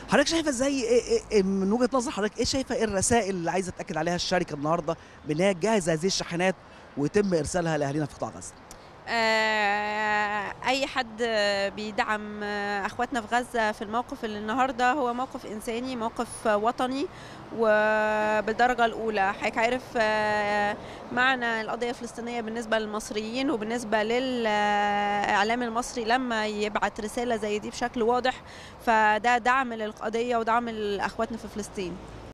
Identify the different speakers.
Speaker 1: حضرتك شايفه ازاي إيه إيه إيه من وجهه نظر حضرتك ايه شايفه ايه الرسائل اللي عايزه تاكد عليها الشركه النهارده بان هي تجهز هذه الشاحنات ويتم ارسالها لاهالينا في قطاع غزه
Speaker 2: آه، اي حد بيدعم آه، اخواتنا في غزه في الموقف اللي النهارده هو موقف انساني موقف وطني وبالدرجه الاولى حضرتك عارف آه، معنى القضيه الفلسطينيه بالنسبه للمصريين وبالنسبه للاعلام المصري لما يبعت رساله زي دي بشكل واضح فده دعم للقضيه ودعم لاخواتنا في فلسطين